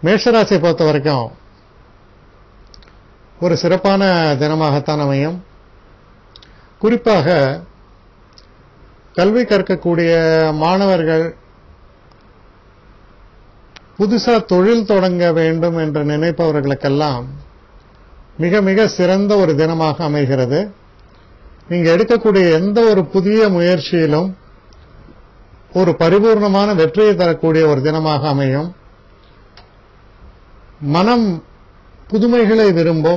மேஷராசியை பொறுத்த வரைக்கும் ஒரு சிறப்பான தினமாகத்தான் அமையும் குறிப்பாக கல்வி கற்கக்கூடிய மாணவர்கள் புதுசா தொழில் தொடங்க வேண்டும் என்று நினைப்பவர்களுக்கெல்லாம் மிக மிக சிறந்த ஒரு தினமாக அமைகிறது நீங்க எடுக்கக்கூடிய எந்த ஒரு புதிய முயற்சியிலும் ஒரு பரிபூர்ணமான வெற்றியை தரக்கூடிய ஒரு தினமாக அமையும் மனம் புதுமைகளை விரும்பும்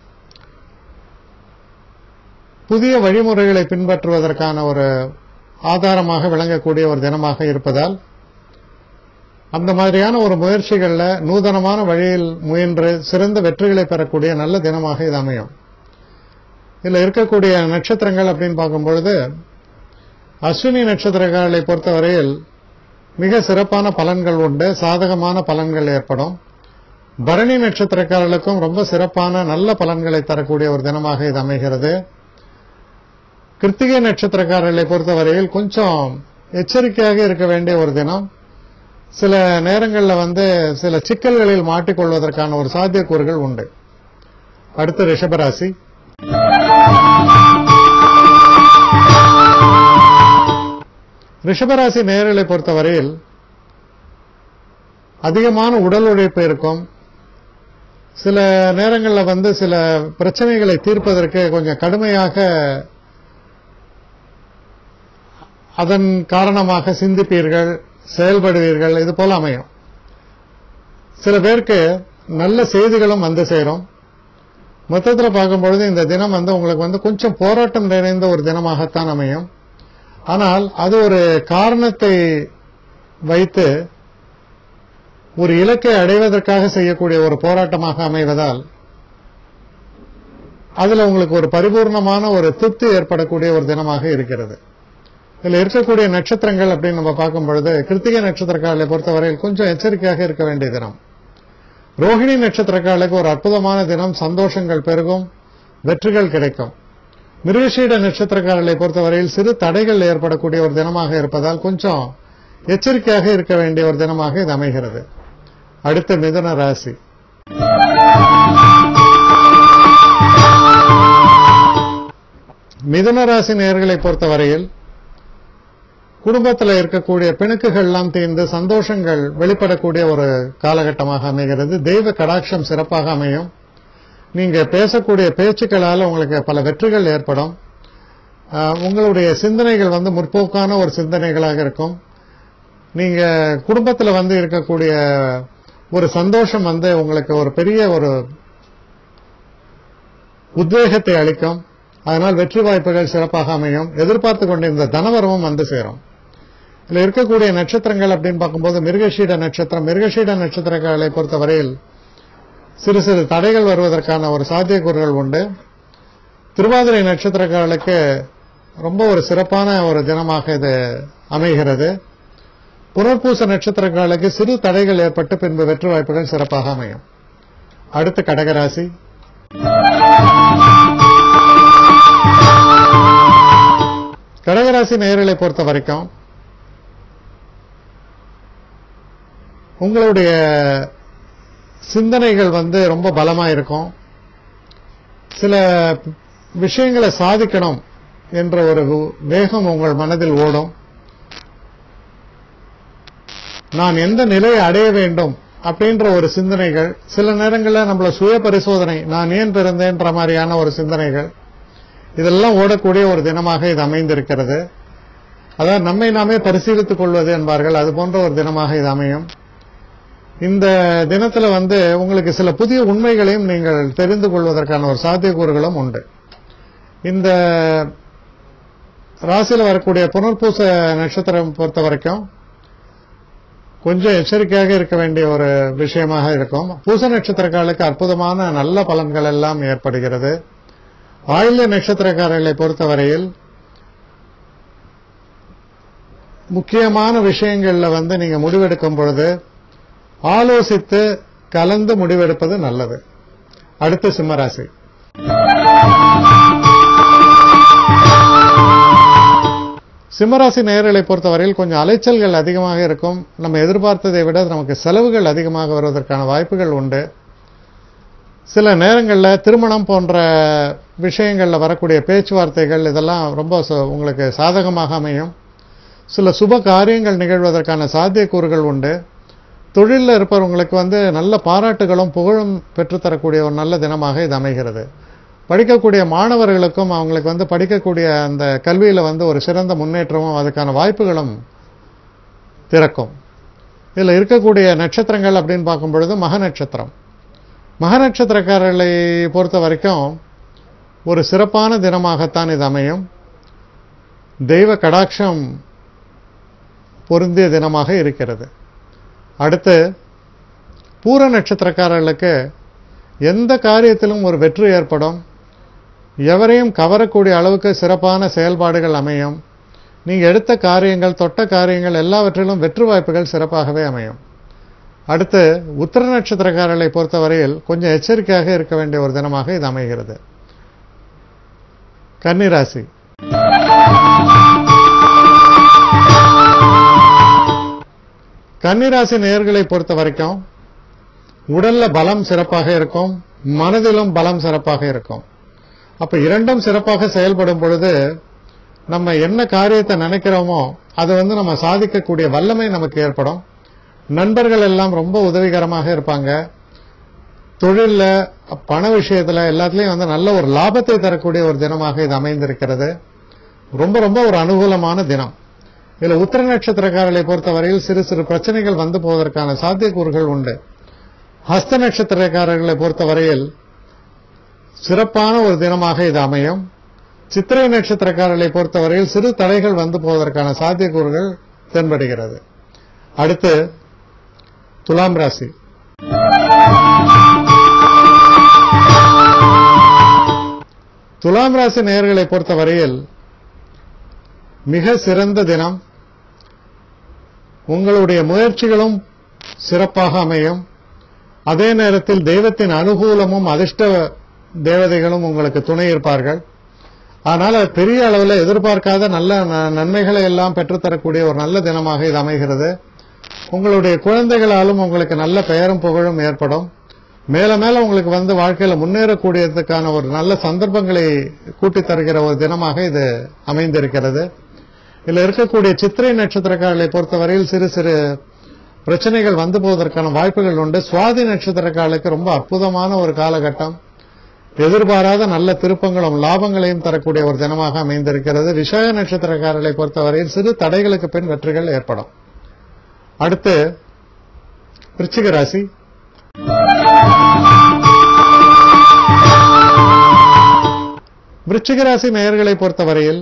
புதிய வழிமுறைகளை பின்பற்றுவதற்கான ஒரு ஆதாரமாக விளங்கக்கூடிய ஒரு தினமாக இருப்பதால் அந்த மாதிரியான ஒரு முயற்சிகள்ல நூதனமான வழியில் முயன்று சிறந்த வெற்றிகளை பெறக்கூடிய நல்ல தினமாக இது அமையும் இதுல இருக்கக்கூடிய நட்சத்திரங்கள் அப்படின்னு பார்க்கும் பொழுது அஸ்வினி நட்சத்திரங்களை பொறுத்தவரையில் மிக சிறப்பான பலன்கள் உண்டு சாதகமான பலன்கள் ஏற்படும் பரணி நட்சத்திரக்காரர்களுக்கும் ரொம்ப சிறப்பான நல்ல பலன்களை தரக்கூடிய ஒரு தினமாக இது அமைகிறது கிருத்திகை நட்சத்திரக்காரர்களை பொறுத்தவரையில் கொஞ்சம் எச்சரிக்கையாக இருக்க வேண்டிய ஒரு தினம் சில நேரங்களில் வந்து சில சிக்கல்களில் மாட்டிக்கொள்வதற்கான ஒரு சாத்தியக்கூறுகள் உண்டு அடுத்து ரிஷபராசி ரிஷபராசி நேர்களை பொறுத்தவரையில் அதிகமான உடல் உழைப்பு இருக்கும் சில நேரங்களில் வந்து சில பிரச்சனைகளை தீர்ப்பதற்கு கொஞ்சம் கடுமையாக அதன் காரணமாக சிந்திப்பீர்கள் செயல்படுவீர்கள் இது போல அமையும் சில பேருக்கு நல்ல செய்திகளும் வந்து சேரும் மொத்தத்தில் பார்க்கும்பொழுது இந்த தினம் வந்து உங்களுக்கு வந்து கொஞ்சம் போராட்டம் நிறைந்த ஒரு தினமாகத்தான் அமையும் ஆனால் அது ஒரு காரணத்தை வைத்து ஒரு இலக்கை அடைவதற்காக செய்யக்கூடிய ஒரு போராட்டமாக அமைவதால் அதுல உங்களுக்கு ஒரு பரிபூர்ணமான ஒரு திருப்தி ஏற்படக்கூடிய ஒரு தினமாக இருக்கிறது இதுல இருக்கக்கூடிய நட்சத்திரங்கள் அப்படின்னு நம்ம பார்க்கும் பொழுது கிருத்திகை நட்சத்திரக்காரர்களை பொறுத்தவரையில் கொஞ்சம் எச்சரிக்கையாக இருக்க வேண்டிய தினம் ரோஹிணி நட்சத்திரக்காரர்களுக்கு ஒரு அற்புதமான தினம் சந்தோஷங்கள் பெருகும் வெற்றிகள் கிடைக்கும் மிருகஷீட நட்சத்திரக்காரர்களை பொறுத்தவரையில் சிறு தடைகள் ஏற்படக்கூடிய ஒரு தினமாக இருப்பதால் கொஞ்சம் எச்சரிக்கையாக இருக்க வேண்டிய ஒரு தினமாக இது அமைகிறது அடுத்த மிதுன ராசி மிதுன ராசி நேர்களை பொறுத்தவரையில் குடும்பத்தில் இருக்கக்கூடிய பிணக்குகள் எல்லாம் தீர்ந்து சந்தோஷங்கள் வெளிப்படக்கூடிய ஒரு காலகட்டமாக அமைகிறது தெய்வ கடாட்சம் சிறப்பாக அமையும் நீங்க பேசக்கூடிய பேச்சுக்களால் உங்களுக்கு பல வெற்றிகள் ஏற்படும் ஆஹ், உங்களுடைய சிந்தனைகள் வந்து முற்போக்கான ஒரு சிந்தனைகளாக இருக்கும் நீங்க குடும்பத்தில் வந்து இருக்கக்கூடிய ஒரு சந்தோஷம் வந்து உங்களுக்கு ஒரு பெரிய ஒரு உத்வேகத்தை அளிக்கும் அதனால் வெற்றி வாய்ப்புகள் சிறப்பாக அமையும் எதிர்பார்த்து கொண்டிருந்த தனவரமும் வந்து சேரும் இதுல இருக்கக்கூடிய நட்சத்திரங்கள் அப்படின்னு பார்க்கும்போது மிருகஷீட நட்சத்திரம் மிருகஷீட நட்சத்திரங்களை பொறுத்தவரையில் சிறு சிறு தடைகள் வருவதற்கான ஒரு சாத்தியக்கூறுகள் உண்டு திருவாதிரை நட்சத்திரக்காரர்களுக்கு ரொம்ப ஒரு சிறப்பான ஒரு தினமாக இது அமைகிறது புனர்பூச நட்சத்திரக்காரர்களுக்கு சிறு தடைகள் ஏற்பட்டு பின்பு வெற்றி வாய்ப்புகள் சிறப்பாக அமையும் அடுத்து கடகராசி கடகராசி நேயர்களை பொறுத்த வரைக்கும் உங்களுடைய சிந்தனைகள் வந்து ரொம்ப பலமா இருக்கும் சில விஷயங்களை சாதிக்கணும் என்ற ஒரு வேகம் உங்கள் மனதில் ஓடும் நான் எந்த நிலையை அடைய வேண்டும் அப்படின்ற ஒரு சிந்தனைகள் சில நேரங்களில் நம்மள சுய பரிசோதனை நான் ஏன் பிறந்தேன்ற மாதிரியான ஒரு சிந்தனைகள் இதெல்லாம் ஓடக்கூடிய ஒரு தினமாக இது அமைந்திருக்கிறது அதாவது நம்மை நாமே பரிசீலித்துக் கொள்வது என்பார்கள் அது போன்ற ஒரு தினமாக இது அமையும் இந்த தினத்துல வந்து உங்களுக்கு சில புதிய உண்மைகளையும் நீங்கள் தெரிந்து கொள்வதற்கான ஒரு சாத்தியக்கூறுகளும் உண்டு இந்த ராசியில் வரக்கூடிய புனர்பூச நட்சத்திரம் பொறுத்த வரைக்கும் கொஞ்சம் எச்சரிக்கையாக இருக்க வேண்டிய ஒரு விஷயமாக இருக்கும் பூச நட்சத்திரக்காரர்களுக்கு அற்புதமான நல்ல பலன்கள் எல்லாம் ஏற்படுகிறது ஆயுள்ய நட்சத்திரக்காரர்களை பொறுத்தவரையில் முக்கியமான விஷயங்கள்ல வந்து நீங்க முடிவெடுக்கும் பொழுது ஆலோசித்து கலந்து முடிவெடுப்பது நல்லது அடுத்து சிம்மராசி சிம்மராசி நேயர்களை பொறுத்தவரையில் கொஞ்சம் அலைச்சல்கள் அதிகமாக இருக்கும் நம்ம எதிர்பார்த்ததை விட நமக்கு செலவுகள் அதிகமாக வருவதற்கான வாய்ப்புகள் உண்டு சில நேரங்களில் திருமணம் போன்ற விஷயங்களில் வரக்கூடிய பேச்சுவார்த்தைகள் இதெல்லாம் ரொம்ப சு- உங்களுக்கு சாதகமாக அமையும் சில சுப காரியங்கள் நிகழ்வதற்கான சாத்தியக்கூறுகள் உண்டு தொழிலில் இருப்பவங்களுக்கு வந்து நல்ல பாராட்டுகளும் புகழும் பெற்றுத்தரக்கூடிய ஒரு நல்ல தினமாக இது அமைகிறது படிக்கக்கூடிய மாணவர்களுக்கும் அவங்களுக்கு வந்து படிக்கக்கூடிய அந்த கல்வியில் வந்து ஒரு சிறந்த முன்னேற்றமும் அதுக்கான வாய்ப்புகளும் திறக்கும் இதில் இருக்கக்கூடிய நட்சத்திரங்கள் அப்படின்னு பார்க்கும் பொழுது மக நட்சத்திரம் மக நட்சத்திரக்காரர்களை பொறுத்த வரைக்கும் ஒரு சிறப்பான தினமாகத்தான் இது அமையும் தெய்வ கடாட்சம் பொருந்திய தினமாக இருக்கிறது அடுத்து பூர நட்சத்திரக்காரர்களுக்கு எந்த காரியத்திலும் ஒரு வெற்றி ஏற்படும் எவரையும் கவரக்கூடிய அளவுக்கு சிறப்பான செயல்பாடுகள் அமையும் நீங்க எடுத்த காரியங்கள் தொட்ட காரியங்கள் எல்லாவற்றிலும் வெற்றி வாய்ப்புகள் சிறப்பாகவே அமையும் அடுத்து உத்தர நட்சத்திரக்காரர்களை பொறுத்தவரையில் கொஞ்சம் எச்சரிக்கையாக இருக்க வேண்டிய ஒரு தினமாக இது அமைகிறது கன்னிராசி கன்னிராசி நேயர்களை பொறுத்த வரைக்கும் உடல்ல பலம் சிறப்பாக இருக்கும் மனதிலும் பலம் சிறப்பாக இருக்கும் அப்ப இரண்டும் சிறப்பாக செயல்படும் பொழுது நம்ம என்ன காரியத்தை நினைக்கிறோமோ அது வந்து நம்ம சாதிக்கக்கூடிய வல்லமை நமக்கு ஏற்படும் நண்பர்கள் எல்லாம் ரொம்ப உதவிகரமாக இருப்பாங்க தொழில்ல பண விஷயத்துல எல்லாத்துலயும் வந்து நல்ல ஒரு லாபத்தை தரக்கூடிய ஒரு தினமாக இது அமைந்திருக்கிறது ரொம்ப ரொம்ப ஒரு அனுகூலமான தினம் இதுல உத்தர நட்சத்திரக்காரர்களை பொறுத்தவரையில் சிறு சிறு பிரச்சனைகள் வந்து போவதற்கான சாத்தியக்கூறுகள் உண்டு ஹஸ்த நட்சத்திரக்காரர்களை பொறுத்தவரையில் சிறப்பான ஒரு தினமாக இது அமையும் சித்திரை நட்சத்திரக்காரர்களை பொறுத்தவரையில் சிறு தடைகள் வந்து போவதற்கான சாத்தியக்கூறுகள் தென்படுகிறது அடுத்து துலாம் ராசி துலாம் ராசி நேயர்களை பொறுத்தவரையில் மிக சிறந்த தினம் உங்களுடைய முயற்சிகளும் சிறப்பாக அமையும் அதே நேரத்தில் தெய்வத்தின் அனுகூலமும் அதிர்ஷ்ட தேவதைகளும் உங்களுக்கு துணை இருப்பார்கள் ஆனால் அது பெரிய அளவில் எதிர்பார்க்காத நல்ல ந- நன்மைகளை எல்லாம் பெற்றுத்தரக்கூடிய ஒரு நல்ல தினமாக இது அமைகிறது உங்களுடைய குழந்தைகளாலும் உங்களுக்கு நல்ல பெயரும் புகழும் ஏற்படும் மேல மேல உங்களுக்கு வந்து வாழ்க்கையில முன்னேறக்கூடியதுக்கான ஒரு நல்ல சந்தர்ப்பங்களை கூட்டித் தருகிற ஒரு தினமாக இது அமைந்திருக்கிறது இதுல இருக்கக்கூடிய சித்திரை நட்சத்திரக்காரர்களை பொறுத்தவரையில் சிறு சிறு பிரச்சனைகள் வந்து போவதற்கான வாய்ப்புகள் உண்டு சுவாதி நட்சத்திரக்காரர்களுக்கு ரொம்ப அற்புதமான ஒரு காலகட்டம் எதிர்பாராத நல்ல திருப்பங்களும் லாபங்களையும் தரக்கூடிய ஒரு தினமாக அமைந்திருக்கிறது விஷய நட்சத்திரக்காரர்களை பொறுத்தவரையில் சிறு தடைகளுக்கு பின் வெற்றிகள் ஏற்படும் அடுத்து விருச்சிக ராசி விருச்சிக ராசி நேயர்களை பொறுத்தவரையில்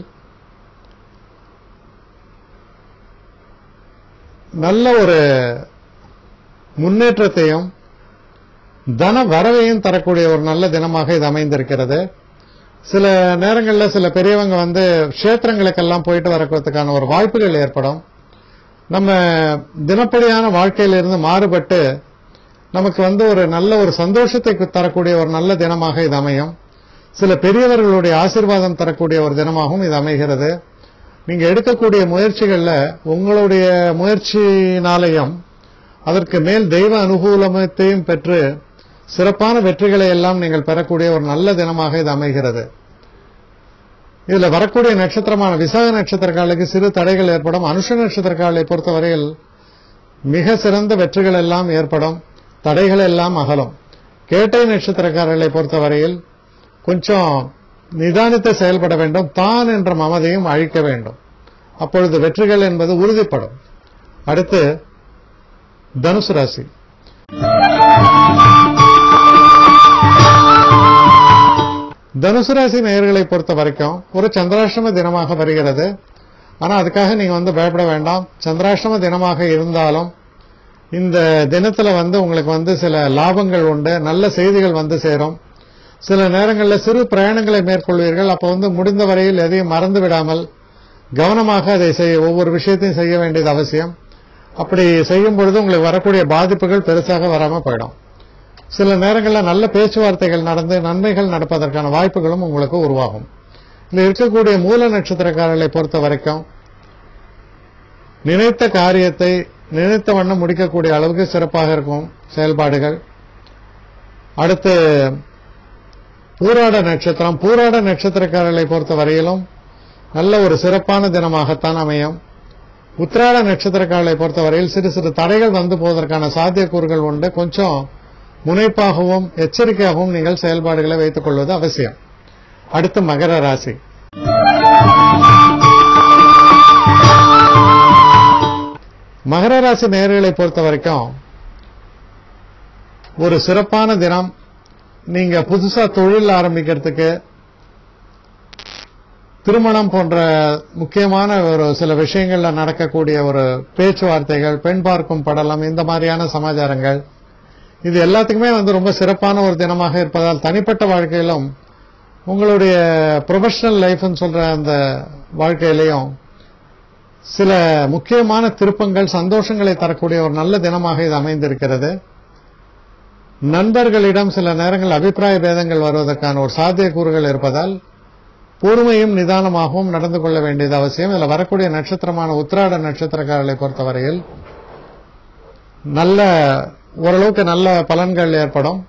நல்ல ஒரு முன்னேற்றத்தையும் தன வரவையும் தரக்கூடிய ஒரு நல்ல தினமாக இது அமைந்திருக்கிறது சில நேரங்களில் சில பெரியவங்க வந்து க்ஷேத்திரங்களுக்கெல்லாம் போயிட்டு வரக்கிறதுக்கான ஒரு வாய்ப்புகள் ஏற்படும் நம்ம தினப்படியான வாழ்க்கையிலிருந்து மாறுபட்டு நமக்கு வந்து ஒரு நல்ல ஒரு சந்தோஷத்தை தரக்கூடிய ஒரு நல்ல தினமாக இது அமையும் சில பெரியவர்களுடைய ஆசீர்வாதம் தரக்கூடிய ஒரு தினமாகவும் இது அமைகிறது நீங்க எடுக்கக்கூடிய முயற்சிகள்ல உங்களுடைய முயற்சியினாலையும் அதற்கு மேல் தெய்வ அனுகூலத்தையும் பெற்று சிறப்பான வெற்றிகளை எல்லாம் நீங்கள் பெறக்கூடிய ஒரு நல்ல தினமாக இது அமைகிறது இதுல வரக்கூடிய நட்சத்திரமான விசாக நட்சத்திரக்காலுக்கு சிறு தடைகள் ஏற்படும் அனுஷ நட்சத்திரக்காலை பொறுத்தவரையில் மிக சிறந்த வெற்றிகள் எல்லாம் ஏற்படும் தடைகள் எல்லாம் அகலும் கேட்டை நட்சத்திரக்காரர்களை பொறுத்தவரையில் கொஞ்சம் நிதானித்து செயல்பட வேண்டும் தான் என்ற மமதையும் அழிக்க வேண்டும் அப்பொழுது வெற்றிகள் என்பது உறுதிப்படும் அடுத்து தனுசு ராசி தனுசு ராசி நேயர்களை பொறுத்த வரைக்கும் ஒரு சந்திராஷ்டம தினமாக வருகிறது ஆனா அதுக்காக நீங்க வந்து பயப்பட வேண்டாம் சந்திராஷ்டம தினமாக இருந்தாலும் இந்த தினத்துல வந்து உங்களுக்கு வந்து சில லாபங்கள் உண்டு நல்ல செய்திகள் வந்து சேரும் சில நேரங்களில் சிறு பிரயாணங்களை மேற்கொள்வீர்கள் அப்போ வந்து முடிந்த வரையில் எதையும் மறந்து விடாமல் கவனமாக அதை செய்ய ஒவ்வொரு விஷயத்தையும் செய்ய வேண்டியது அவசியம் அப்படி செய்யும் பொழுது உங்களுக்கு வரக்கூடிய பாதிப்புகள் பெருசாக வராம போயிடும் சில நேரங்களில் நல்ல பேச்சுவார்த்தைகள் நடந்து நன்மைகள் நடப்பதற்கான வாய்ப்புகளும் உங்களுக்கு உருவாகும் இதில் இருக்கக்கூடிய மூல நட்சத்திரக்காரர்களை பொறுத்த வரைக்கும் நினைத்த காரியத்தை நினைத்த வண்ணம் முடிக்கக்கூடிய அளவுக்கு சிறப்பாக இருக்கும் செயல்பாடுகள் அடுத்து பூராட நட்சத்திரம் பூராட நட்சத்திரக்காரர்களை பொறுத்த வரையிலும் நல்ல ஒரு சிறப்பான தினமாகத்தான் அமையும் உத்திராட நட்சத்திரக்காரர்களை பொறுத்தவரையில் சிறு சிறு தடைகள் வந்து போவதற்கான சாத்தியக்கூறுகள் உண்டு கொஞ்சம் முனைப்பாகவும் எச்சரிக்கையாகவும் நீங்கள் செயல்பாடுகளை வைத்துக் கொள்வது அவசியம் அடுத்து மகர ராசி மகர ராசி நேர்களை பொறுத்த வரைக்கும் ஒரு சிறப்பான தினம் நீங்க புதுசா தொழில் ஆரம்பிக்கிறதுக்கு திருமணம் போன்ற முக்கியமான ஒரு சில விஷயங்கள்ல நடக்கக்கூடிய ஒரு பேச்சுவார்த்தைகள் பெண் பார்க்கும் படலம் இந்த மாதிரியான சமாச்சாரங்கள் இது எல்லாத்துக்குமே வந்து ரொம்ப சிறப்பான ஒரு தினமாக இருப்பதால் தனிப்பட்ட வாழ்க்கையிலும் உங்களுடைய ப்ரொஃபஷனல் லைஃப்னு சொல்ற அந்த வாழ்க்கையிலையும் சில முக்கியமான திருப்பங்கள் சந்தோஷங்களை தரக்கூடிய ஒரு நல்ல தினமாக இது அமைந்திருக்கிறது நண்பர்களிடம் சில நேரங்கள் அபிப்பிராய பேதங்கள் வருவதற்கான ஒரு சாத்தியக்கூறுகள் இருப்பதால் பொறுமையும் நிதானமாகவும் நடந்து கொள்ள வேண்டியது அவசியம் இதுல வரக்கூடிய நட்சத்திரமான உத்திராட நட்சத்திரக்காரர்களை பொறுத்தவரையில் நல்ல ஓரளவுக்கு நல்ல பலன்கள் ஏற்படும்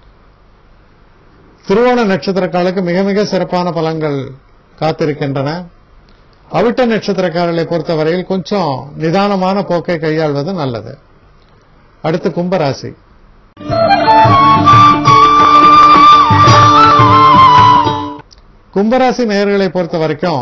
திருவோண நட்சத்திரக்காலுக்கு மிக மிக சிறப்பான பலன்கள் காத்திருக்கின்றன அவிட்ட நட்சத்திரக்காரர்களை பொறுத்தவரையில் கொஞ்சம் நிதானமான போக்கை கையாள்வது நல்லது அடுத்து கும்பராசி கும்பராசி நேயர்களை பொறுத்த வரைக்கும்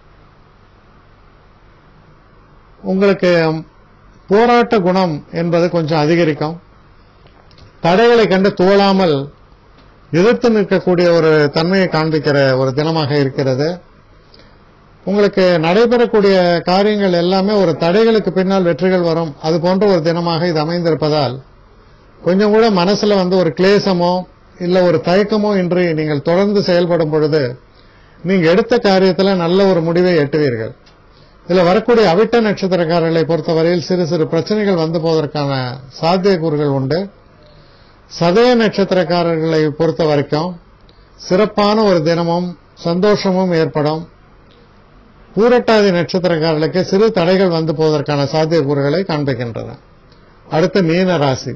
உங்களுக்கு போராட்ட குணம் என்பது கொஞ்சம் அதிகரிக்கும் தடைகளை கண்டு துவளாமல் எதிர்த்து நிற்கக்கூடிய ஒரு தன்மையை காண்பிக்கிற ஒரு தினமாக இருக்கிறது உங்களுக்கு நடைபெறக்கூடிய காரியங்கள் எல்லாமே ஒரு தடைகளுக்கு பின்னால் வெற்றிகள் வரும் அது போன்ற ஒரு தினமாக இது அமைந்திருப்பதால் கொஞ்சம் கூட மனசுல வந்து ஒரு கிளேசமோ இல்ல ஒரு தயக்கமோ இன்றி நீங்கள் தொடர்ந்து செயல்படும் பொழுது நீங்க எடுத்த காரியத்துல நல்ல ஒரு முடிவை எட்டுவீர்கள் இதுல வரக்கூடிய அவிட்ட நட்சத்திரக்காரர்களை பொறுத்தவரையில் சிறு சிறு பிரச்சனைகள் வந்து போவதற்கான சாத்தியக்கூறுகள் உண்டு சதய நட்சத்திரக்காரர்களை பொறுத்த வரைக்கும் சிறப்பான ஒரு தினமும் சந்தோஷமும் ஏற்படும் பூரட்டாதி நட்சத்திரக்காரர்களுக்கு சிறு தடைகள் வந்து போவதற்கான சாத்தியக்கூறுகளை காண்பிக்கின்றன அடுத்து மீன ராசி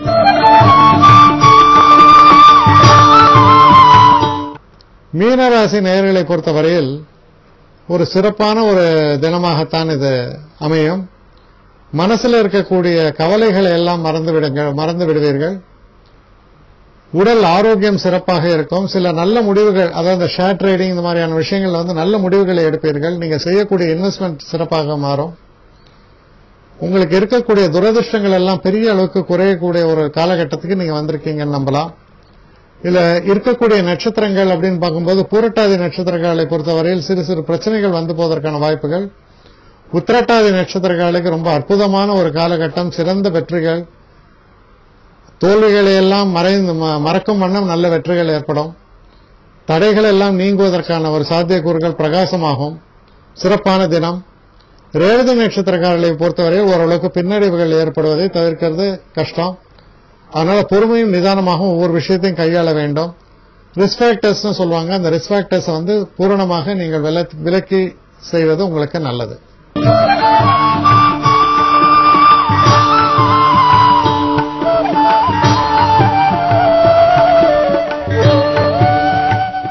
மீனராசி நேயர்களை பொறுத்தவரையில் ஒரு சிறப்பான ஒரு தினமாகத்தான் இது அமையும் மனசுல இருக்கக்கூடிய கவலைகளை எல்லாம் மறந்து விடுங்க மறந்து விடுவீர்கள் உடல் ஆரோக்கியம் சிறப்பாக இருக்கும் சில நல்ல முடிவுகள் அதாவது ஷேர் ட்ரேடிங் இந்த மாதிரியான விஷயங்கள்ல வந்து நல்ல முடிவுகளை எடுப்பீர்கள் நீங்க செய்யக்கூடிய இன்வெஸ்ட்மெண்ட் சிறப்பாக மாறும் உங்களுக்கு இருக்கக்கூடிய துரதிருஷ்டங்கள் எல்லாம் பெரிய அளவுக்கு குறையக்கூடிய ஒரு காலகட்டத்துக்கு நீங்க வந்திருக்கீங்கன்னு நம்பலாம் இதுல இருக்கக்கூடிய நட்சத்திரங்கள் அப்படின்னு பார்க்கும்போது பூரட்டாதி நட்சத்திரங்களை பொறுத்தவரையில் சிறு சிறு பிரச்சனைகள் வந்து போவதற்கான வாய்ப்புகள் உத்திரட்டாதி நட்சத்திரங்களுக்கு ரொம்ப அற்புதமான ஒரு காலகட்டம் சிறந்த வெற்றிகள் தோல்விகளை எல்லாம் மறைந்து ம- மறக்கும் வண்ணம் நல்ல வெற்றிகள் ஏற்படும் தடைகள் எல்லாம் நீங்குவதற்கான ஒரு சாத்தியக்கூறுகள் பிரகாசமாகும் சிறப்பான தினம் ரேவதி நட்சத்திரக்காரர்களை பொறுத்தவரை ஓரளவுக்கு பின்னடைவுகள் ஏற்படுவதை தவிர்க்கிறது கஷ்டம் அதனால பொறுமையும் நிதானமாகவும் ஒவ்வொரு விஷயத்தையும் கையாள வேண்டும் ரிஸ்க் சொல்லுவாங்க அந்த ரிஸ்க் வந்து பூரணமாக நீங்கள் விலக்கி செய்வது உங்களுக்கு நல்லது